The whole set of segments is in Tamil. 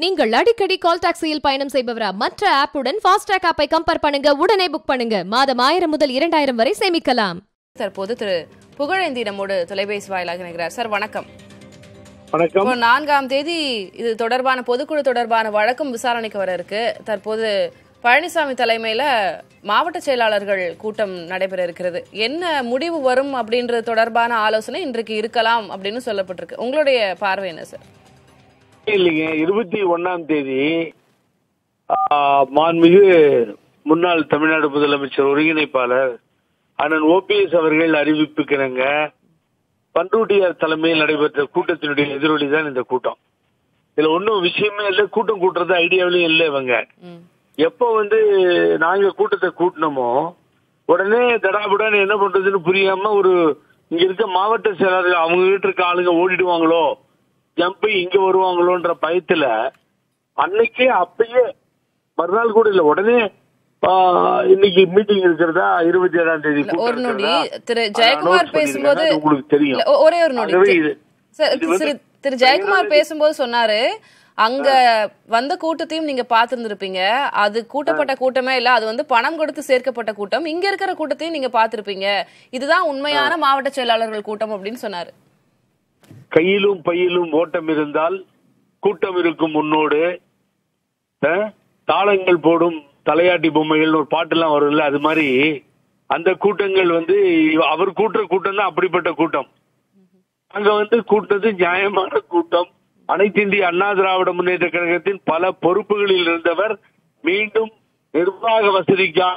நீங்கள் அடிக்கடி கால் டாக்ஸியில் பயணம் செய்பவரா மற்ற ஆப்புடன் ஃபாஸ்டாக் ஆப்பை கம்பேர் பண்ணுங்க உடனே புக் பண்ணுங்க மாதம் ஆயிரம் முதல் இரண்டாயிரம் வரை சேமிக்கலாம் தற்போது திரு புகழேந்தி நம்மோடு தொலைபேசி வாயிலாக இணைகிறார் சார் வணக்கம் வணக்கம் இப்போ நான்காம் தேதி இது தொடர்பான பொதுக்குழு தொடர்பான வழக்கும் விசாரணைக்கு வர இருக்கு தற்போது பழனிசாமி தலைமையில மாவட்ட செயலாளர்கள் கூட்டம் நடைபெற இருக்கிறது என்ன முடிவு வரும் அப்படின்றது தொடர்பான ஆலோசனை இன்றைக்கு இருக்கலாம் அப்படின்னு சொல்லப்பட்டிருக்கு உங்களுடைய பார்வை என்ன சார் இல்லைங்க இருபத்தி ஒண்ணாம் தேதி ஆ, மாண்புமிகு முன்னாள் தமிழ்நாடு முதலமைச்சர் ஒருங்கிணைப்பாளர் அண்ணன் ஓபிஎஸ் அவர்கள் அறிவிப்புக்கிறங்க பண்ருட்டியார் தலைமையில் நடைபெற்ற கூட்டத்தினுடைய எதிரொலி தான் இந்த கூட்டம் இதுல ஒன்றும் விஷயமே இல்லை கூட்டம் கூட்டுறது ஐடியாவிலையும் இல்லை இவங்க ம். எப்போ வந்து நாங்க கூட்டத்தை கூட்டினோமோ உடனே தடாபுடன் என்ன பண்றதுன்னு புரியாம ஒரு இங்க இருக்க மாவட்ட செயலாளர்கள் அவங்க கிட்ட இருக்க ஆளுங்க ஓடிடுவாங்களோ ஜம்பி இங்க வருவாங்களோன்ற பயத்துல அன்னைக்கே அப்பயே மறுநாள் கூட இல்ல உடனே ஆ, இன்னைக்கு மீட்டிங் இருக்கிறதா இருபத்தி ஏழாம் தேதி இல்ல, கூட்டம் ஒரு நொடி இருக்கிறதா? திரு அதை ஜெயக்குமார் announce பேசும்போது பண்ணிருக்காங்க. அது உங்களுக்கு தெரியும் இல்ல, ஒ- ஒரே ஒரு நொடி ஆகவே இது சார், இது வந்து திரு- திரு ஜெயக்குமார் பேசும்போது சொன்னாரு அங்க வந்த கூட்டத்தையும் நீங்க பார்த்திருந்திருப்பீங்க அது கூட்டப்பட்ட கூட்டமே இல்ல அது வந்து பணம் கொடுத்து சேர்க்கப்பட்ட கூட்டம் இங்க இருக்கிற கூட்டத்தையும் நீங்க பார்த்திருப்பீங்க இதுதான் உண்மையான மாவட்ட செயலாளர்கள் கூட்டம் அப்படின்னு சொன்னாரு கையிலும் பையிலும் ஓட்டம் இருந்தால் கூட்டம் இருக்கும் முன்னோடு அஹ், தாளங்கள் போடும் தலையாட்டி பொம்மைகள் ஒரு பாட்டெல்லாம் வரும்ல அது மாதிரி அந்த கூட்டங்கள் வந்து அவர் கூட்டுற கூட்டம் தான் அப்படிப்பட்ட கூட்டம் அங்க வந்து கூட்டது நியாயமான கூட்டம் அனைத்து இந்திய அண்ணா திராவிட முன்னேற்ற கழகத்தின் பல பொறுப்புகளில் இருந்தவர் மீண்டும் நிர்வாக வசதிக்காக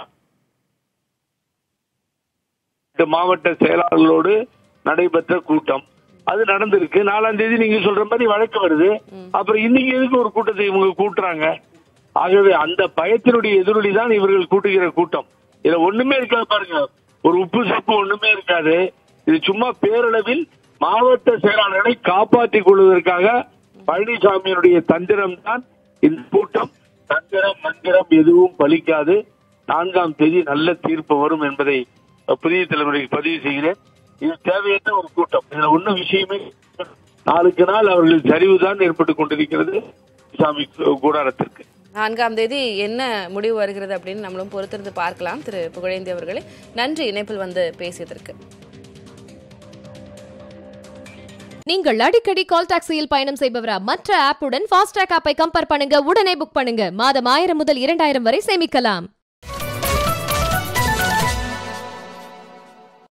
இந்த மாவட்ட செயலாளர்களோடு நடைபெற்ற கூட்டம் அது நடந்திருக்கு நாலாம் தேதி நீங்க சொல்ற மாதிரி வழக்கு வருது அப்புறம் இன்னைக்கு எதுக்கு ஒரு கூட்டத்தை இவங்க கூட்டுறாங்க ஆகவே அந்த பயத்தினுடைய எதிரொலி தான் இவர்கள் கூட்டுகிற கூட்டம் இதுல ஒண்ணுமே இருக்காது பாருங்க ஒரு உப்பு சப்பு ஒண்ணுமே இருக்காது இது சும்மா பேரளவில் மாவட்ட செயலாளர்களை காப்பாற்றிக் கொள்வதற்காக பழனிசாமியினுடைய தந்திரம் தான் இந்த கூட்டம் தந்திரம் மந்திரம் எதுவும் பலிக்காது நான்காம் தேதி நல்ல தீர்ப்பு வரும் என்பதை அஹ், புதிய தலைமுறைக்கு பதிவு செய்கிறேன் இது தேவையற்ற ஒரு கூட்டம் இதுல ஒன்றும் விஷயமே இல்லை. நாளுக்கு நாள் அவர்கள் சரிவுதான் ஏற்பட்டுக் கொண்டிருக்கிறது சாமி கூடாரத்திற்கு நான்காம் தேதி என்ன முடிவு வருகிறது அப்படின்னு நம்மளும் பொறுத்திருந்து பார்க்கலாம் திரு புகழேந்தி அவர்களே நன்றி இணைப்பில் வந்து பேசியதற்கு நீங்கள் அடிக்கடி கால் டாக்ஸியில் பயணம் செய்பவரா மற்ற ஆப்புடன் ஃபாஸ்டாக் ஆப்பை கம்பேர் பண்ணுங்க உடனே புக் பண்ணுங்க மாதம் ஆயிரம் முதல் இரண்டாயிரம் வரை சேமிக்கலாம்